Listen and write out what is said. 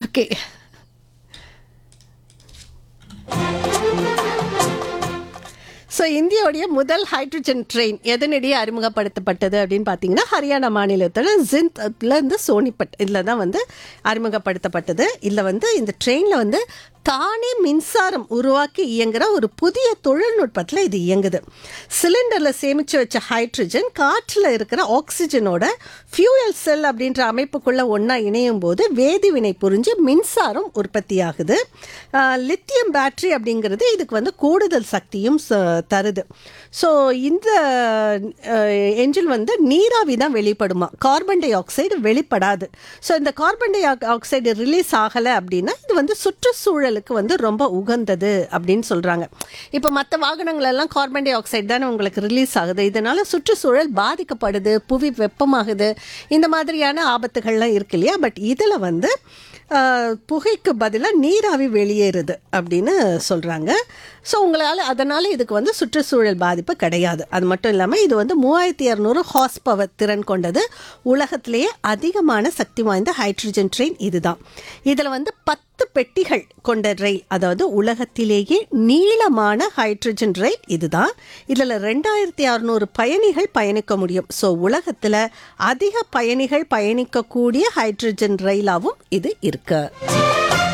okay so இந்தியாவுடைய முதல் hydrogen train எதனிடையே அறிமுகப்படுத்தப்பட்டது அப்படின்னு பார்த்தீங்கன்னா ஹரியானா மாநிலத்தோட ஜிந்த்ல இருந்து சோனிபட் இதில் தான் வந்து அறிமுகப்படுத்தப்பட்டது இதில் வந்து இந்த ட்ரெயினில் வந்து தானே மின்சாரம் உருவாக்கி இயங்குற ஒரு புதிய தொழில்நுட்பத்தில் இது இயங்குது சிலிண்டரில் சேமித்து வச்ச ஹைட்ரஜன் காற்றில் இருக்கிற ஆக்சிஜனோட ஃபியூயல் செல் அப்படின்ற அமைப்புக்குள்ளே ஒன்றா இணையும் போது வேதிவினை புரிஞ்சு மின்சாரம் உற்பத்தியாகுது லித்தியம் பேட்டரி அப்படிங்கிறது இதுக்கு வந்து கூடுதல் சக்தியும் ச- தருது ஸோ இந்த என்ஜின் வந்து நீராவி தான் வெளிப்படுமா கார்பன் டை ஆக்சைடு வெளிப்படாது ஸோ இந்த கார்பன் டை ஆக்சைடு ரிலீஸ் ஆகலை அப்படின்னா இது வந்து சுற்றுச்சூழலுக்கு வந்து ரொம்ப உகந்தது அப்படின்னு சொல்கிறாங்க இப்போ மற்ற வாகனங்கள் எல்லாம் கார்பன் டை ஆக்சைடு தானே உங்களுக்கு ரிலீஸ் ஆகுது இதனால சுற்றுச்சூழல் பாதிக்கப்படுது புவி வெப்பமாகுது இந்த மாதிரியான ஆபத்துகள்லாம் இருக்கு இல்லையா பட் இதில் வந்து ஆஹ், புகைக்கு பதிலாக நீராவி வெளியேறுது அப்படின்னு சொல்கிறாங்க ஸோ உங்களால் அதனால் இதுக்கு வந்து சுற்றுச்சூழல் பாதிப்பு கிடையாது அது மட்டும் இல்லாமல் இது வந்து மூவாயிரத்தி இரநூறு ஹார்ஸ் பவர் திறன் கொண்டது உலகத்திலேயே அதிகமான சக்தி வாய்ந்த ஹைட்ரஜன் ட்ரெயின் இதுதான் இதில் வந்து பத்து பெட்டிகள் கொண்ட ரயில் அதாவது உலகத்திலேயே நீளமான ஹைட்ரஜன் ரயில் இதுதான் இதில் ரெண்டாயிரத்தி அறநூறு பயணிகள் பயணிக்க முடியும் ஸோ உலகத்தில் அதிக பயணிகள் பயணிக்கக்கூடிய ஹைட்ரஜன் ரயிலாகவும் இது இருக்கு